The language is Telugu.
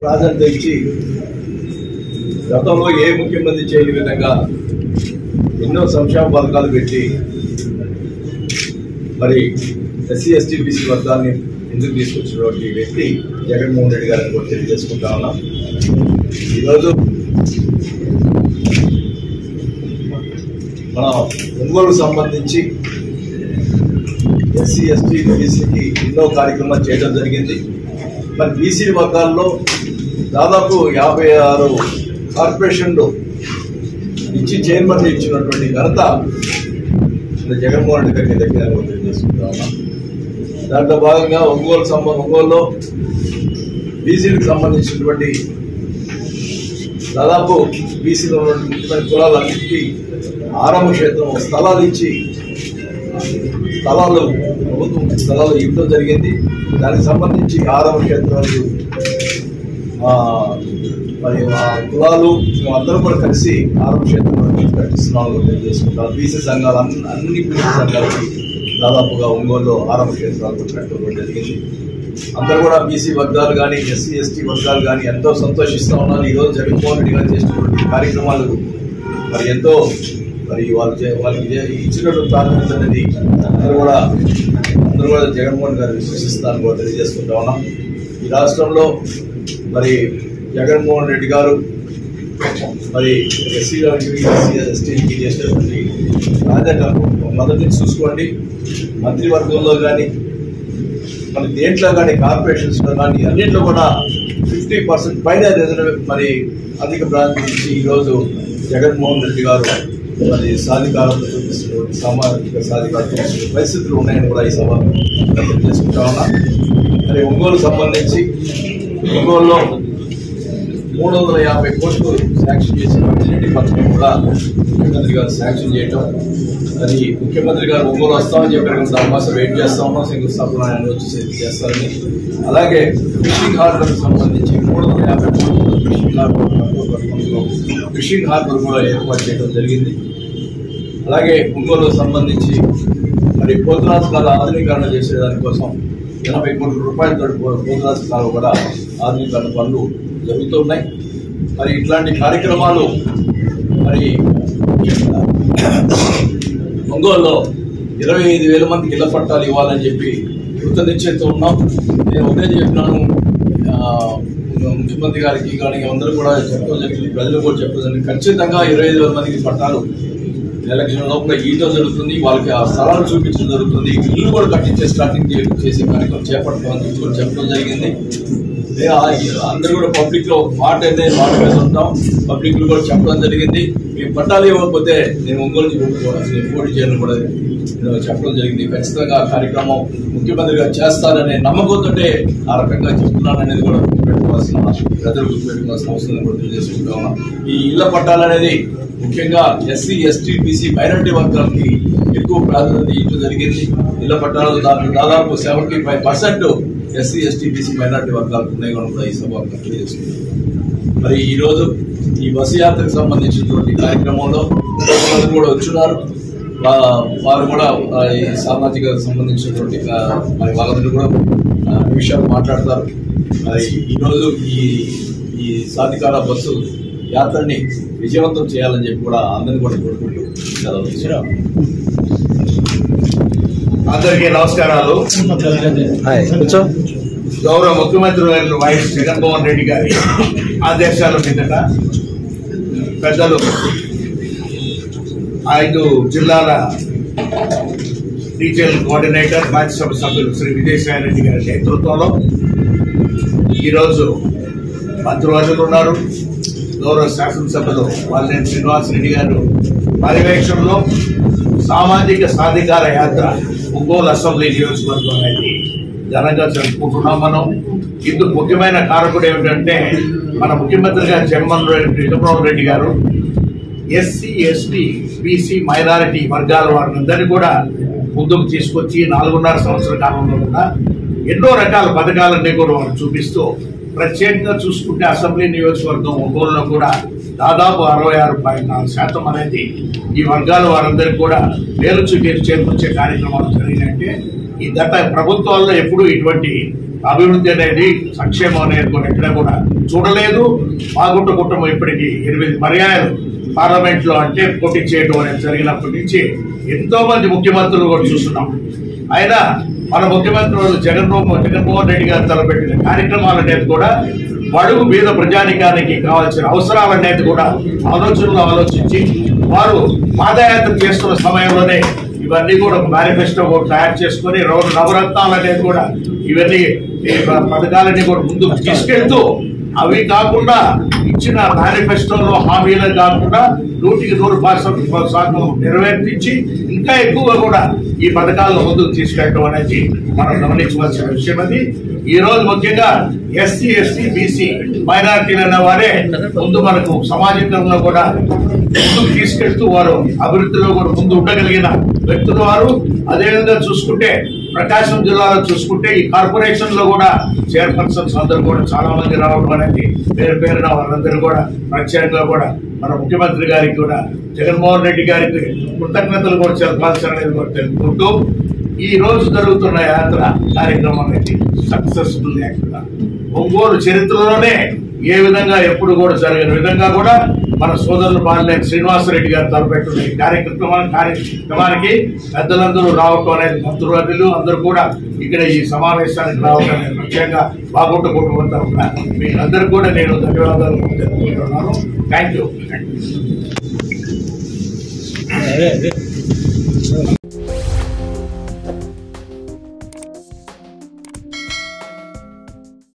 ప్రాధాన్యత ఇచ్చి గతంలో ఏ ముఖ్యమంత్రి చేయని విధంగా ఎన్నో సంక్షేమ పథకాలు పెట్టి మరి ఎస్సీ ఎస్టీ బీసీ వర్గాన్ని ఎందుకు తీసుకొచ్చినటువంటి వ్యక్తి జగన్మోహన్ రెడ్డి గారిని కూడా తెలియజేసుకుంటా ఉన్నాం ఈరోజు మన ఒంగోలు సంబంధించి ఎస్సీ ఎస్టీ బీసీకి ఎన్నో కార్యక్రమాలు చేయడం జరిగింది మరి బీసీ వర్గాల్లో దాదాపు యాభై ఆరు కార్పొరేషన్లు ఇచ్చి చైర్మన్ ఇచ్చినటువంటి ఘనత మన జగన్మోహన్ రెడ్డి గారికి దగ్గర తెలియజేసుకుంటా ఉన్నాం దాంట్లో భాగంగా ఒంగోలు సంబ ఒంగోలులో బీసీలకు సంబంధించినటువంటి దాదాపు బీసీలో ఉన్నటువంటి ముఖ్యమైన కులాలన్నింటికీ ఆరంభ క్షేత్రం స్థలాలు ఇచ్చి స్థలాలు ప్రభుత్వం స్థలాలు ఇవ్వడం జరిగింది దానికి సంబంధించి ఆరంభ క్షేత్రాలు ఆ, మరి ఆ కులాలు అందరూ కూడా కలిసి ఆరంభ క్షేత్రంలో కట్టిస్తున్నాము తెలియజేసుకుంటారు బీసీ సంఘాలు అన్ని అన్ని బీసీ సంఘాలకి దాదాపుగా ఒంగోలులో ఆరంభ క్షేత్రాలు కట్టడం జరిగింది అందరూ కూడా బీసీ వర్గాలు కానీ ఎస్సీ ఎస్టీ వర్గాలు కానీ ఎంతో సంతోషిస్తూ ఉన్నారు ఈరోజు జగన్మోహన్ రెడ్డి గారు చేసినటువంటి కార్యక్రమాలు మరి ఎంతో మరి వాళ్ళు చే- వాళ్ళకి చే- ఇచ్చినటువంటి ప్రాధాన్యత అనేది అందరూ కూడా అందరూ కూడా జగన్మోహన్ గారు విశ్వసిస్తారని కూడా తెలియజేసుకుంటా ఉన్నాం ఈ రాష్ట్రంలో మరి జగన్మోహన్ రెడ్డి గారు మరి ఎస్సీ ఎస్సీ ఎస్టీకి చేసినటువంటి రాజకీయాలు మొదటి నుంచి చూసుకోండి మంత్రివర్గంలో కానీ మరి దేంట్లో కానీ కార్పొరేషన్స్ లో కానీ అన్నింటిలో కూడా ఫిఫ్టీ పర్సెంట్ పైన రిజర్వ్ మరి అధిక ప్రాధాన్యత ఇచ్చి ఈరోజు జగన్మోహన్ రెడ్డి గారు మరి సాధికారత చూపిస్తున్న సామాజిక సాధికారత చూపిస్తున్న పరిస్థితులు ఉన్నాయని కూడా ఈ సభ వ్యక్తం చేసుకుంటా ఉన్నా మరి ఒంగోలు సంబంధించి ఒంగోలులో మూడు వందల యాభై కోట్లు శాంక్షన్ చేసిన మంచినీటి పథకం కూడా ముఖ్యమంత్రి గారు శాంక్షన్ చేయటం అది ముఖ్యమంత్రి గారు ఒంగోలు వస్తామని చెప్పారు కదా దానికోసం వెయిట్ చేస్తా ఉన్నాం శంకుస్థాపన ఆయన వచ్చి చేస్తారని అలాగే ఫిషింగ్ హార్బర్ సంబంధించి మూడు వందల యాభై కోట్లు ఫిషింగ్ హార్బర్ పథకంలో ఫిషింగ్ హార్బర్ కూడా ఏర్పాటు చేయడం జరిగింది అలాగే ఒంగోలు సంబంధించి మరి పోతురాజు కాల ఆధునీకరణ చేసే దానికోసం ఎనభై కోట్ల రూపాయలతో పోతురాజు కాల కూడా ఆధునీకరణ పనులు జరుగుతున్నాయి మరి ఇట్లాంటి కార్యక్రమాలు మరి ఒంగోలులో ఇరవై ఐదు వేల మందికి ఇళ్ల పట్టాలు ఇవ్వాలని చెప్పి కృత నిశ్చయితో ఉన్నాం నేను ఒకటే చెప్పినాను ఆ, ముఖ్యమంత్రి గారికి కానీ అందరూ కూడా చెప్పడం జరిగింది ప్రజలు కూడా చెప్పడం జరిగింది ఖచ్చితంగా ఇరవై ఐదు వేల మందికి పట్టాలు ఎలక్షన్ లోపల ఈటో జరుగుతుంది వాళ్ళకి ఆ స్థలాలు చూపించడం జరుగుతుంది ఇల్లు కూడా కట్టించే స్టార్టింగ్ చే- చేసే కార్యక్రమం చేపడతామని చెప్పి కూడా చెప్పడం జరిగింది నేను ఆ- అందరూ కూడా పబ్లిక్ లో ఒక మాట అయితే మాట మీద ఉంటాం పబ్లిక్ లో కూడా చెప్పడం జరిగింది మేము పట్టాలు ఇవ్వకపోతే నేను ఒంగోలు నుంచి పోటీ చేయాలని కూడా నేను చెప్పడం జరిగింది ఖచ్చితంగా ఆ కార్యక్రమం ముఖ్యమంత్రి గారు చేస్తారనే నమ్మకంతో ఆ రకంగా చెప్తున్నాను అనేది కూడా గుర్తుపెట్టుకోవాల్సిన ప్రజలు గుర్తుపెట్టుకోవాల్సిన అవసరం కూడా తెలియజేసుకుంటా ఉన్నాం ఈ ఇళ్ల పట్టాలనేది ముఖ్యంగా ఎస్సీ ఎస్టీ బీసీ మైనారిటీ వర్గాలకి ఎక్కువ ప్రాధాన్యత ఇవ్వడం జరిగింది ఇళ్ల పట్టాలు దాంట్లో దాదాపు seventy five percent SC ST BC minority వర్గాలకు ఉన్నాయి కనుక కూడా ఈ సభ తెలియజేసుకుంటాం మరి ఈ రోజు ఈ బస్సు యాత్రకు సంబంధించినటువంటి కార్యక్రమంలో ప్రజలందరూ కూడా వచ్చున్నారు వా- వారు కూడా ఆ, ఈ సామాజిక సంబంధించినటువంటి ఆ, మరి వాళ్ళందరూ కూడా ఆ, విషయాలు మాట్లాడతారు మరి ఈరోజు ఈ ఈ సాధికార బస్సు యాత్రని విజయవంతం చేయాలని చెప్పి కూడా అందరినీ కూడా కోరుకుంటూ సెలవు తీసుకున్నాం. అందరికీ నమస్కారాలు హాయ్ కూర్చో గౌరవ ముఖ్యమంత్రి వర్యులు వైఎస్ జగన్మోహన్ రెడ్డి గారి ఆదేశాల మీదట పెద్దలు ఐదు జిల్లాల రీజియల్ కోఆర్డినేటర్ రాజ్యసభ సభ్యులు శ్రీ విజయసాయి రెడ్డి గారి నేతృత్వంలో ఈరోజు మంత్రివర్యులు ఉన్నారు గౌరవ శాసనసభ్యులు వాలినేని శ్రీనివాస్ రెడ్డి గారు పర్యవేక్షణలో సామాజిక సాధికార యాత్ర ఒంగోలు అసెంబ్లీ నియోజకవర్గం అనేది ఘనంగా జరుపుకుంటున్నాం మనం ఇందుకు ముఖ్యమైన కారకుడు ఏమిటంటే మన ముఖ్యమంత్రి గారు జగన్మోహన్ రెడ్డి జగన్మోహన్ రెడ్డి గారు ఎస్సీ ఎస్టీ బీసీ మైనారిటీ వర్గాల వారందరినీ కూడా ముందుకు తీసుకొచ్చి నాలుగున్నర సంవత్సరాల కాలంలో కూడా ఎన్నో రకాల పథకాలన్నీ కూడా వారు చూపిస్తూ ప్రత్యేకంగా చూసుకుంటే అసెంబ్లీ నియోజకవర్గం ఒంగోలులో కూడా దాదాపు అరవై ఆరు పాయింట్ నాలుగు శాతం అనేది ఈ వర్గాల వారందరికీ కూడా మేలు చూపి చేకూర్చే కార్యక్రమాలు జరిగినాయంటే ఈ గత ప్రభుత్వాల్లో ఎప్పుడూ ఇటువంటి అభివృద్ధి అనేది సంక్షేమం అనేది కూడా ఎక్కడ కూడా చూడలేదు మాగుంట కుటుంబం ఇప్పటికి ఎనిమిది పర్యాయాలు పార్లమెంట్ లో అంటే పోటీ చేయడం అనేది జరిగినప్పటి నుంచి ఎంతో మంది ముఖ్యమంత్రులు కూడా చూస్తున్నాం అయినా మన ముఖ్యమంత్రి వాళ్ళు జగన్మోహన్ జగన్మోహన్ రెడ్డి గారు తలపెట్టిన కార్యక్రమాలు అనేది కూడా బడుగు మీద ప్రజానికానికి కావాల్సిన అవసరాలు అనేది కూడా ఆలోచనలు ఆలోచించి వారు పాదయాత్ర చేస్తున్న సమయంలోనే ఇవన్నీ కూడా మేనిఫెస్టో కూడా తయారు చేసుకొని రవ- నవరత్నాలు అనేది కూడా ఇవన్నీ ఈ ప- పథకాలన్నీ కూడా ముందుకు తీసుకెళ్తూ అవి కాకుండా ఇచ్చిన మేనిఫెస్టోలో హామీలు కాకుండా నూటికి నూరు శాతం శాతం నెరవేర్పించి ఇంకా ఎక్కువగా కూడా ఈ పథకాలను ముందుకు తీసుకెళ్ళడం అనేది మనం గమనించవలసిన విషయం అది ఈ రోజు ముఖ్యంగా ఎస్సీ ఎస్టీ బీసీ మైనారిటీలు అన్న వారే ముందు మనకు సమాజంలో కూడా ముందుకు తీసుకెళ్తూ వారు అభివృద్ధిలో కూడా ముందు ఉండగలిగిన వ్యక్తులు వారు అదేవిధంగా చూసుకుంటే ప్రకాశం జిల్లాలో చూసుకుంటే ఈ కార్పొరేషన్ లో కూడా చైర్పర్సన్స్ అందరూ కూడా చాలా మంది రావడం అనేది పేరు పేరున వారందరూ కూడా ప్రత్యేకంగా కూడా మన ముఖ్యమంత్రి గారికి కూడా జగన్మోహన్ రెడ్డి గారికి కృతజ్ఞతలు కూడా చెప్పాల్సిన కూడా తెలుపుకుంటూ ఈ రోజు జరుగుతున్న యాత్ర కార్యక్రమం అనేది సక్సెస్ఫుల్ యాత్ర ఒంగోలు చరిత్రలోనే ఏ విధంగా ఎప్పుడు కూడా జరిగిన విధంగా కూడా మన సోదరులు బాలినేని శ్రీనివాసరెడ్డి గారు తలపెట్టిన ఈ కార్యక్రమం కార్యక్రమానికి పెద్దలందరూ రావటం అనేది మంత్రులు అందరూ కూడా ఇక్కడ ఈ సమావేశానికి రావటం అనేది ముఖ్యంగా బాగుంట కుటుంబం తరఫున మీరందరూ కూడా నేను ధన్యవాదాలు తెలుపుకుంటున్నాను థ్యాంక్ యూ అదే అదే